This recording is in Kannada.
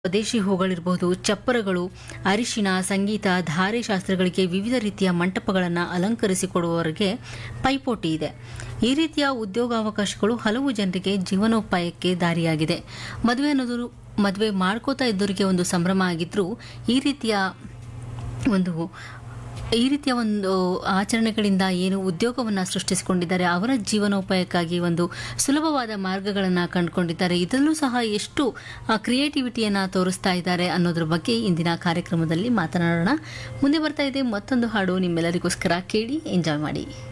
ಸ್ವದೇಶಿ ಹೂಗಳಿರಬಹುದು ಚಪ್ಪರಗಳು ಅರಿಶಿನ ಸಂಗೀತ ಧಾರೆ ಶಾಸ್ತ್ರಗಳಿಗೆ ವಿವಿಧ ರೀತಿಯ ಮಂಟಪಗಳನ್ನು ಅಲಂಕರಿಸಿಕೊಡುವವರಿಗೆ ಪೈಪೋಟಿ ಇದೆ ಈ ರೀತಿಯ ಉದ್ಯೋಗಾವಕಾಶಗಳು ಹಲವು ಜನರಿಗೆ ಜೀವನೋಪಾಯಕ್ಕೆ ದಾರಿಯಾಗಿದೆ ಮದುವೆ ಅನ್ನೋದು ಮದುವೆ ಮಾಡ್ಕೋತಾ ಇದ್ದವರಿಗೆ ಒಂದು ಸಂಭ್ರಮ ಆಗಿದ್ರೂ ಈ ರೀತಿಯ ಒಂದು ಈ ರೀತಿಯ ಒಂದು ಆಚರಣೆಗಳಿಂದ ಏನು ಉದ್ಯೋಗವನ್ನು ಸೃಷ್ಟಿಸಿಕೊಂಡಿದ್ದಾರೆ ಅವರ ಜೀವನೋಪಾಯಕ್ಕಾಗಿ ಒಂದು ಸುಲಭವಾದ ಮಾರ್ಗಗಳನ್ನು ಕಂಡುಕೊಂಡಿದ್ದಾರೆ ಇದರಲ್ಲೂ ಸಹ ಎಷ್ಟು ಕ್ರಿಯೇಟಿವಿಟಿಯನ್ನು ತೋರಿಸ್ತಾ ಇದ್ದಾರೆ ಅನ್ನೋದ್ರ ಬಗ್ಗೆ ಇಂದಿನ ಕಾರ್ಯಕ್ರಮದಲ್ಲಿ ಮಾತನಾಡೋಣ ಮುಂದೆ ಬರ್ತಾ ಇದೆ ಮತ್ತೊಂದು ಹಾಡು ನಿಮ್ಮೆಲ್ಲರಿಗೋಸ್ಕರ ಕೇಳಿ ಎಂಜಾಯ್ ಮಾಡಿ